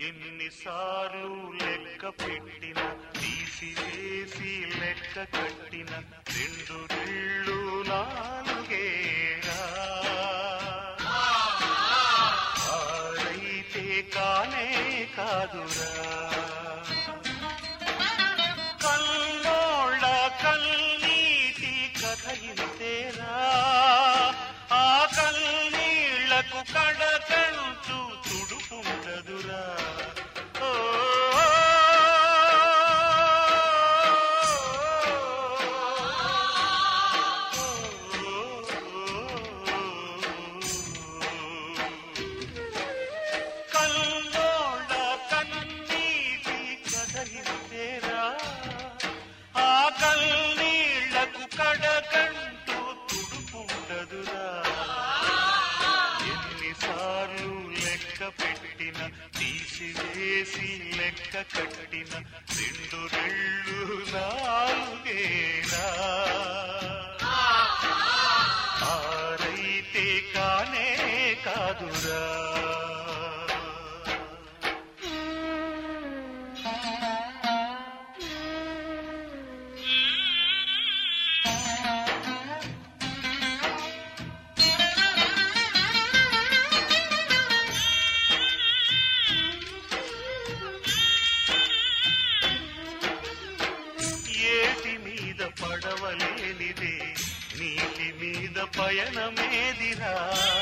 ఎన్నిసార్లు లెక్క పెట్టిన తీసివేసి లెక్క కట్టిన రెండు రెళ్ళు నాలుగేరా ఆరైతే కానే కాదురా కన్నోళ్ళ కన్నీటి కథ ఇంతేరా ఆ కన్నీళ్లకు కడకంటూ తుడుకుంటదురా ఓ కన్నోళ్ళ కన్నీటి కథ ఇంతేరా ఆ కన్నీళ్లకు కడకంటూ తుడుకుంటదురా ఎన్నిసార్లు లెక్క పెట్టిన తీసివేసి లెక్క కట్టిన రెండు రెళ్ళు నాలుగేరా ఆరైతే కానే కాదురా ఏటి మీద పడవలేనిదే నీటి మీద పయనమేదిరా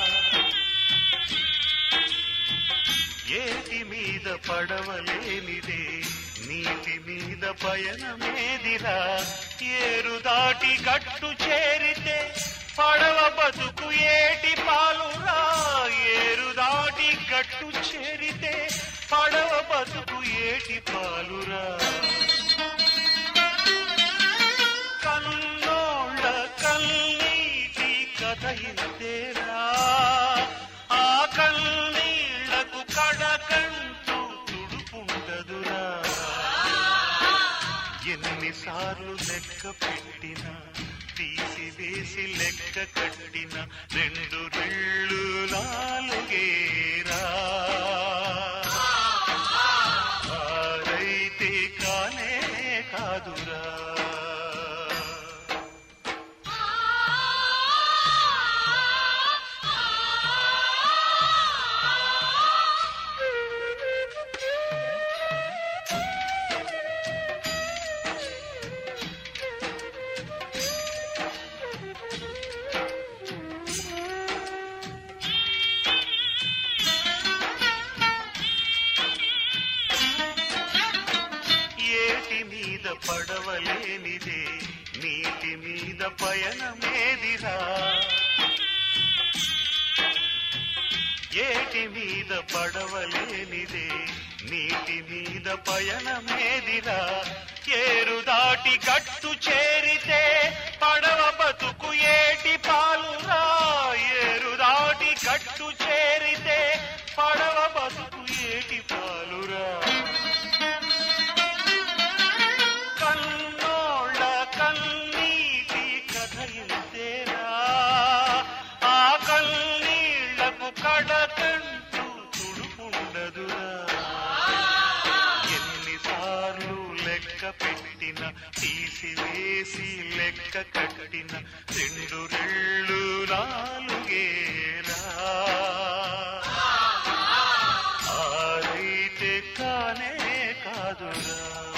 ఏటి మీద పడవలేనిదే నీటి మీద పయనమేదిరా ఏరు దాటి గట్టు చేరితే పడవ బతుకు ఏటి పాలురా ఏరు దాటి గట్టు చేరితే పడవ బతుకు ఏటి పాలురా కన్నోళ్ళ కన్నీటి కథ ఇంతేరా ఆ కన్నీళ్లకు కడకంటూ తుడుపుంటదురా ఎన్నిసార్లు లెక్క పెట్టిన తీసివేసి లెక్క కట్టిన రెండు రెళ్ళు నాలుగేరా ఆరైతే కానే కాదురా ఏటి మీద పడవలేనిదే నీటి మీద పయనమేదిరా ఏటి మీద పడవలేనిదే నీటి మీద పయనమేదిరా ఏరు దాటి గట్టు చేరితే పడవ బతుకు ఏటి పాలురా ఏరు దాటి గట్టు చేరితే పడవ బతుకు ఏటి పాలురా కన్నోళ్ళ కన్నీటి కథ ఇంతేరా ఆ కన్నీళ్లకు కడకంటూ తుడుపుండదురా ఎన్నిసార్లు లెక్క పెట్టిన తీసివేసి లెక్క కట్టిన రెండు రెళ్ళు నాలుగేరా ఆరైతే కానే కాదురా